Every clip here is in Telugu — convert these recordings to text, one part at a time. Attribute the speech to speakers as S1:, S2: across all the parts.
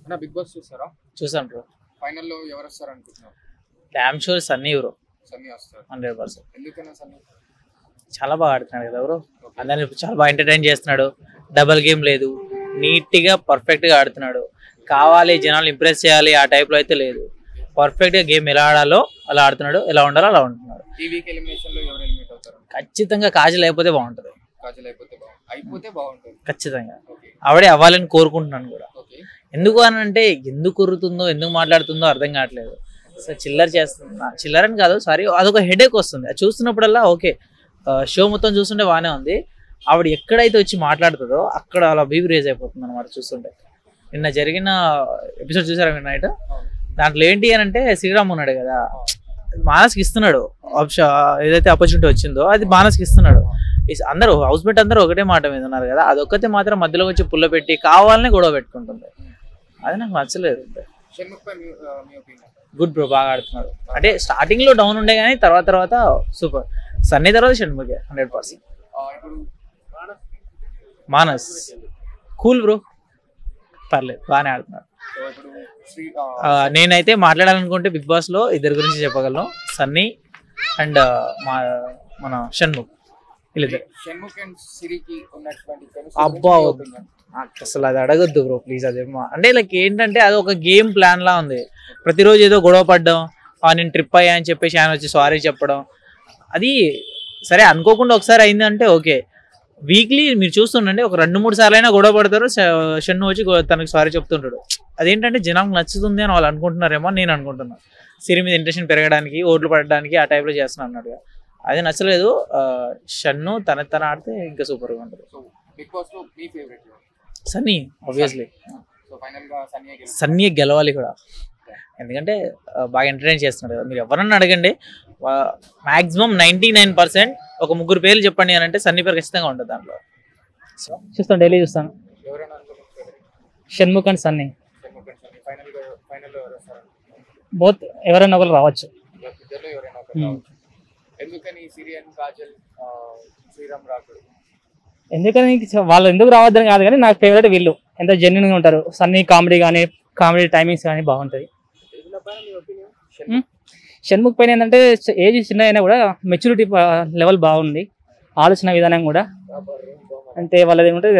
S1: అన్న బిగ్ బాస్ చూస్తారా
S2: చూసాను బ్రో
S1: ఫైనల్ లో ఎవరు వస్తారు అనుకుంటున్నారు
S2: damn sure Sunny bro
S1: Sunny వస్తారు
S2: హండ్రెడ్ పర్సెంట్
S1: ఎందుకన్నా సన్నీ
S2: చాలా బాగా ఆడుతున్నాడు కదా బ్రో అందరిని చాలా బాగా ఎంటర్టైన్ చేస్తున్నాడు డబల్ గేమ్ లేదు నీట్గా పర్ఫెక్ట్గా ఆడుతున్నాడు కావాలి జనాలు ఇంప్రెస్ చేయాలి ఆ టైప్లో అయితే లేదు పర్ఫెక్ట్గా గేమ్ ఎలా ఆడాలో అలా ఆడుతున్నాడు ఎలా ఉండాలో అలా ఉంటున్నాడు
S1: ఈ వీక్ ఎలిమినేషన్ లో ఎవరు ఎలిమినేట్ అవుతారు
S2: ఖచ్చితంగా కాజల్ అయిపోతే బాగుంటుంది
S1: కాజల్ అయిపోతే బాగుంది అయిపోతే బాగుంటుంది
S2: ఖచ్చితంగా
S1: ఓకే
S2: ఆవిడే అవ్వాలని కోరుకుంటున్నాను కూడా
S1: ఓకే
S2: ఎందుకు అని అంటే ఎందుకు కురుతుందో ఎందుకు మాట్లాడుతుందో అర్థం కావట్లేదు సో చిల్లర చేస్తున్నా చిల్లర అని కాదు సారీ అదొక హెడేక్ వస్తుంది అది చూస్తున్నప్పుడల్లా ఓకే షో మొత్తం చూస్తుంటే బాగానే ఉంది ఆవిడ ఎక్కడైతే వచ్చి మాట్లాడుతుందో అక్కడ అలా బీబీ రేజ్ అయిపోతుంది అనమాట చూస్తుంటే నిన్న జరిగిన ఎపిసోడ్ చూసారా మీరు నైట్ దాంట్లో ఏంటి అని అంటే శ్రీరామ్ ఉన్నాడు కదా మానస్కి ఇస్తున్నాడు ఆప్షన్ ఏదైతే ఆపర్చునిటీ వచ్చిందో అది మానస్కి ఇస్తున్నాడు ఈ- అందరూ హౌస్ మేట్ అందరూ ఒకటే మాట మీద ఉన్నారు కదా అదొక్కతే మాత్రం మధ్యలో వచ్చి పుల్ల పెట్టి కావాలని గొడవ పెట్టుకుంటుంది అది నాకు నచ్చలేదు
S1: షణ్ముఖ్ పై మీ ఆ, మీ ఒపీనియన్
S2: గుడ్ బ్రో బాగా ఆడుతున్నాడు అంటే స్టార్టింగ్ లో డౌన్ ఉండే కానీ తర్వాత తర్వాత సూపర్ సన్నీ తర్వాత షణ్ముఖే హండ్రెడ్ పర్సెంట్
S1: ఇప్పుడు
S2: మానస్ కూల్ బ్రో పర్లేదు బాగానే ఆడుతున్నాడు
S1: సో ఇప్పుడు శ్రీ
S2: ఆ, నేనైతే మాట్లాడాలనుకుంటే బిగ్ బాస్ లో ఇద్దరి గురించి చెప్పగలను సన్నీ అండ్ మా మన షణ్ముఖ్ వీళ్ళిద్దరు
S1: షణ్ముఖ్ అండ్ సిరికి ఉన్నటువంటి chemistry
S2: అబ్బా
S1: గురించి మీ opinion.
S2: నాకు అసలు అది అడగొద్దు బ్రో ప్లీజ్ అదేమో అంటే లైక్ ఏంటంటే అది ఒక గేమ్ ప్లాన్ లా ఉంది ప్రతిరోజు ఏదో గొడవ పడ్డం ఆ, నేను ట్రిప్ అయ్యా అని చెప్పేసి ఆయన వచ్చి సారీ చెప్పడం అది సరే అనుకోకుండా ఒకసారి అయిందంటే ఓకే వీక్లీ మీరు చూస్తుండండి ఒక రెండు మూడు సార్లు అయినా గొడవ పడతారు ష- షన్ను వచ్చి గొ- తనకి సారీ చెప్తుంటాడు అదేంటంటే జనాలకు నచ్చుతుంది అని వాళ్ళు అనుకుంటున్నారేమో అని నేను అనుకుంటున్నాను సిరి మీద ఇంట్రెస్ట్ పెరగడానికి ఓట్లు పడడానికి ఆ టైప్లో చేస్తున్నాను అన్నట్టుగా అది నచ్చలేదు ఆ, షన్ను తన తన ఆడితే ఇంకా సూపర్గా ఉంటుంది
S1: సో బిగ్ బాస్ లో మీ favourite
S2: Sunny obviously
S1: so final గా సన్నీ గెలుస్తారు
S2: సన్నీ గెలవాలి కూడా ఎందుకంటే ఆ, బాగా ఎంటర్టైన్ చేస్తున్నాడు కదా మీరు ఎవరన్నా అడగండి మాక్సిమం నైంటీ నైన్ పర్సెంట్ ఒక ముగ్గురు పేర్లు చెప్పండి అని అంటే సన్నీ పేరు ఖచ్చితంగా ఉంటుంది దాంట్లో
S3: చూస్తాను డైలీ చూస్తాను
S1: ఎవరైనా అనుకుంటున్నారు
S3: Shanmukh and Sunny
S1: Shanmukh and Sunny final గా ఫైనల్ లో ఎవరు వస్తారు
S3: బోత్ ఎవరైనా ఒకరు రావచ్చు
S1: ఇద్దరు ఎవరైనా ఒకరు
S3: Hmm.
S1: రావచ్చు ఎందుకని సిరియన్ కాజల్ ఆ, శ్రీరామ్ రాకుడు
S3: ఎందుకని వాళ్ళు ఎందుకు రావద్దని కాదు కానీ నాకు ఫేవరెట్ వీళ్ళు ఎంత జెన్యున్ గా ఉంటారు సన్నీ కామెడీ కానీ కామెడీ టైమింగ్స్ కానీ బాగుంటాయి
S1: షణ్ముఖ్
S3: షణ్ముఖ్ పైన ఏంటంటే ఏజ్ చిన్న అయినా కూడా మెచ్యూరిటీ లెవెల్ బాగుంది ఆలోచన విధానం కూడా అంటే వాళ్ళది ఏమంటే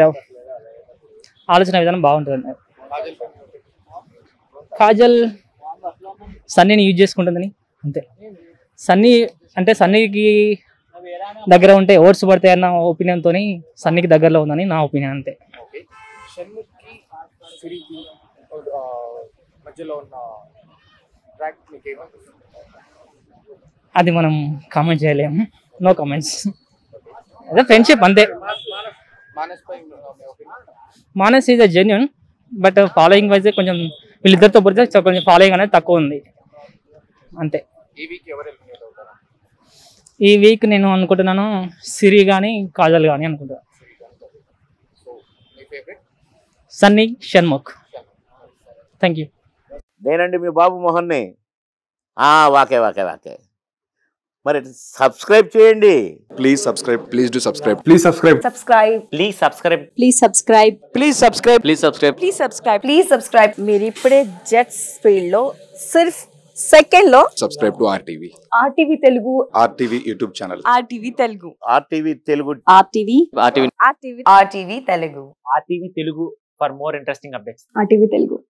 S3: ఆలోచన విధానం బాగుంటుంది
S1: కాజల్ పై మీ opinion.
S3: కాజల్ సన్నీని యూజ్ చేసుకుంటుందని అంతే సన్నీ అంటే సన్నీకి దగ్గర ఉంటే ఓట్స్ పడతాయి అన్న ఒపీనియన్ తోని సన్నీకి దగ్గరలో ఉందని నా ఒపీనియన్ అంతే
S1: ఓకే షణ్ముఖ్ కి సిరికి ఆ, మధ్యలో ఉన్న ట్రాక్ మీకు ఏమనిపిస్తుంది
S3: అది మనం కామెంట్ చేయలేము నో కామెంట్స్ అదే ఫ్రెండ్షిప్ అంతే
S1: మానస్ పై మీ opinion
S3: Manas is a genuine but following wise కొంచెం వీళ్ళిద్దరితో పోతే చ- కొంచెం ఫాలోయింగ్ అనేది తక్కువ ఉంది అంతే
S1: ఈ వీక్ ఎవరు ఎలిమినేట్ అవుతారా
S3: ఈ వీక్ నేను అనుకుంటున్నాను సిరి కానీ కాజల్ కానీ అనుకుంటున్నాను
S1: సో మీ favourite
S3: Sunny Shanmukh thank you
S4: నేనండి మీ బాబు మోహన్ని ఆ, వాకే వాకే వాకే మరి సబ్స్క్రైబ్ చేయండి
S5: Please subscribe. Please do subscribe. Please subscribe.
S6: subscribe
S4: please subscribe
S6: please subscribe
S4: please subscribe please subscribe
S6: please subscribe please subscribe మీరు ఇప్పుడే జెట్స్ ఫీల్డ్ లో సిర్ఫ్ సెకండ్ లో
S5: Subscribe to RTV.
S6: RTV Telugu
S5: RTV YouTube channel.
S6: RTV Telugu
S4: RTV Telugu
S6: RTV
S4: RTV
S6: RTV RTV Telugu
S2: RTV Telugu for more interesting updates
S6: RTV Telugu